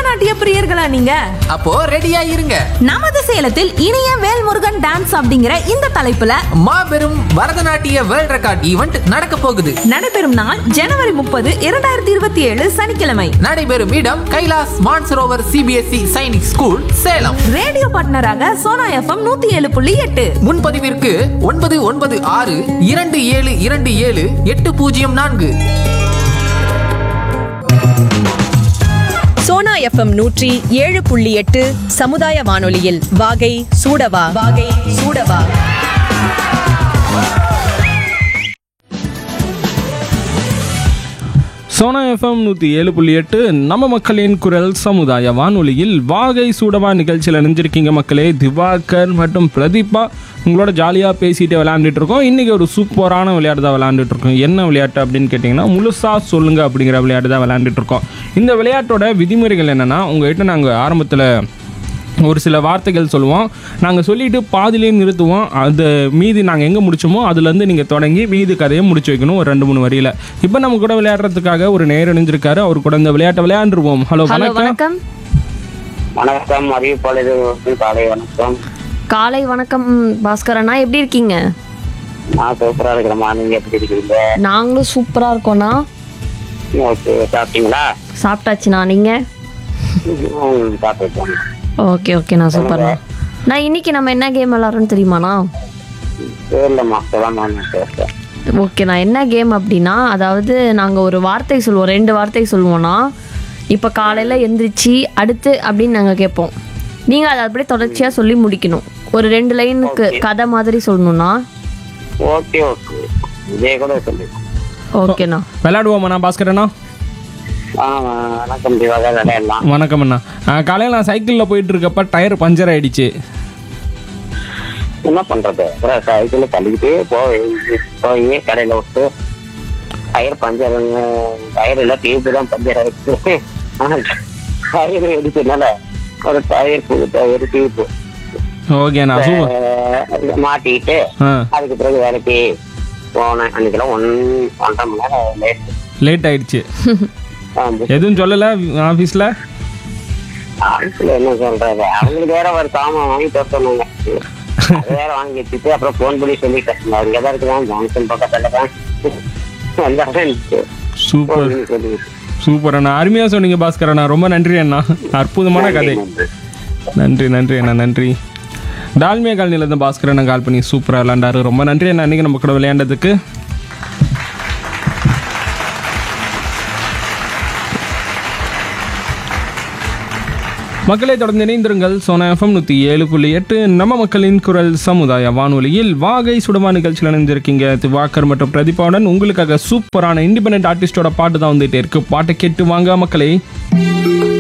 பரதநாட்டிய பிரியர்களா நீங்க அப்போ ரெடியா இருங்க நமது சேலத்தில் இனிய வேல்முருகன் டான்ஸ் அப்படிங்கிற இந்த தலைப்புல மாபெரும் பரதநாட்டிய வேர்ல்ட் ரெக்கார்ட் ஈவெண்ட் நடக்க போகுது நடைபெறும் நாள் ஜனவரி முப்பது இரண்டாயிரத்தி இருபத்தி ஏழு சனிக்கிழமை நடைபெறும் இடம் Kailash Mansarovar CBSE Sainik school Salem radio பார்ட்னராக சோனா எஃப்எம் நூத்தி ஏழு புள்ளி எட்டு முன்பதிவிற்கு ஒன்பது ஒன்பது ஆறு இரண்டு ஏழு இரண்டு ஏழு எட்டு பூஜ்ஜியம் நான்கு சோனா எஃப்எம் நூற்றி ஏழு புள்ளி எட்டு சமுதாய வானொலியில் வாகை சூடவா வாகை சூடவா சோனா எஃப்எம் நூற்றி ஏழு புள்ளி எட்டு நம்ம மக்களின் குரல் சமுதாய வானொலியில் வாகை சூடவா நிகழ்ச்சியில் இணைஞ்சிருக்கீங்க மக்களே திவாகர் மற்றும் பிரதீபா உங்களோட ஜாலியாக பேசிட்டு விளையாண்டுட்டு இருக்கோம் இன்றைக்கி ஒரு சூப்பரான விளையாட்டு தான் விளையாண்டுட்டு இருக்கோம் என்ன விளையாட்டு அப்படின்னு கேட்டிங்கன்னா முழுசாக சொல்லுங்க அப்படிங்கிற விளையாட்டு தான் விளையாண்டுட்டு இருக்கோம் இந்த விளையாட்டோட விதிமுறைகள் என்னென்னா உங்கள்கிட்ட நாங்கள் ஆரம்பத்தில் ஒரு சில வார்த்தைகள் சொல்லுவோம் நாங்கள் சொல்லிட்டு பாதியிலே நிறுத்துவோம் அது மீதி நாங்கள் எங்கே முடிச்சோமோ அதுலேருந்து நீங்கள் தொடங்கி மீதி கதையை முடிச்சு வைக்கணும் ஒரு ரெண்டு மூணு வரியில் இப்போ நம்ம கூட விளையாடுறதுக்காக ஒரு நேர் இணைஞ்சிருக்காரு அவர் கூட இந்த விளையாட்டை விளையாண்டுருவோம் ஹலோ ஹலோ வணக்கம் வணக்கம் வணக்கம் அறிவிப்பாளர் காலை வணக்கம் காலை வணக்கம் பாஸ்கர் அண்ணா எப்படி இருக்கீங்க நான் சூப்பரா இருக்கிறேம்மா நீங்க எப்படி இருக்கிறீங்க நாங்களும் சூப்பரா இருக்கோம்ண்ணா ஓகே சாப்பிட்டீங்களா சாப்பிட்டாச்சுண்ணா நீங்க ம், சாப்பிட்டுட்டோம் ஓகே ஓகேண்ணா சூப்பர்ண்ணா நான் இன்னைக்கு நம்ம என்ன கேம் விளாட்றோம்னு தெரியுமாண்ணா தெரியலம்மா சொல்லாம பேசுறேன் ஓகேண்ணா என்ன கேம் அப்படின்னா அதாவது நாங்கள் ஒரு வார்த்தை சொல்லுவோம் ரெண்டு வார்த்தை சொல்லுவோம்னா இப்போ காலையில் எந்திரிச்சு அடுத்து அப்படின்னு நாங்கள் கேட்போம் நீங்கள் அதை அப்படியே தொடர்ச்சியாக சொல்லி முடிக்கணும் ஒரு ரெண்டு லைனுக்கு கதை மாதிரி சொல்லணும்னா ஓகே ஓகே இதே கூட சொல்லு ஓகேண்ணா விளையாடுவோம்ண்ணா பாஸ்கரண்ணா ஆ வணக்கம் திவாகர் விளையாடலாம் வணக்கம் அண்ணா காலையில் நான் சைக்கிளில் போயிட்டு இருக்கப்ப டயர் பஞ்சர் ஆயிடுச்சு என்ன பண்றது அப்புறம் சைக்கிள் தள்ளிக்கிட்டே போய் போய் கடையில விட்டு டயர் பஞ்சர் டயர் இல்ல டியூப் தான் பஞ்சர் ஆயிடுச்சு ஆனா டயர் எடுத்ததுனால ஒரு டயர் புது டயர் டியூப் ஓகேண்ணா சூப்பர் அஹ் மாட்டிக்கிட்டு ஆ அதுக்கு பிறகு வேலைக்கு போனேன் அன்னைக்கெல்லாம் ஒன் ஒன்றரை மணி நேரம் லேட் லேட் ஆயிடுச்சு எதுவும் சொல்லலை ஆஃபீஸில் ஆஃபீஸ்ல என்ன சொல்றது அவங்களுக்கு வேற ஒரு சாமான் வாங்கி தர சொன்னாங்க அது வேற வாங்கி வச்சுட்டு அப்புறம் ஃபோன் பண்ணி சொல்லிட்டேன் நான் இங்கதான் இருக்கிறேன் ஜான்சன் பக்கத்துல தான் வந்தாதான் சூப்பர் ஃபோன் பண்ணி சொல்லிட்டு சூப்பர் அண்ணா அருமையாக சொன்னீங்க பாஸ்கர் அண்ணா ரொம்ப நன்றி அண்ணா அற்புதமான கதை நன்றி நன்றி அண்ணா நன்றி டால்மியா காலனியில் இருந்து பாஸ்கர் அண்ணா கால் பண்ணி சூப்பராக விளையாண்டாரு ரொம்ப நன்றி அண்ணா அன்றைக்கி நம்ம கூட விளையாண்டதுக்கு மக்களை தொடர்ந்து இணைந்திருங்கள் சோனா எஃப்எம் நூற்றி ஏழு புள்ளி எட்டு நம்ம மக்களின் குரல் சமுதாய வானொலியில் வாகை சுடமா நிகழ்ச்சியில் இணைஞ்சிருக்கீங்க திவாகர் மற்றும் பிரதீபாவுடன் உங்களுக்காக சூப்பரான இண்டிபெண்டன்ட் ஆர்டிஸ்டோட பாட்டு தான் வந்துட்டே இருக்கு பாட்டை கேட்டு வாங்க மக்களே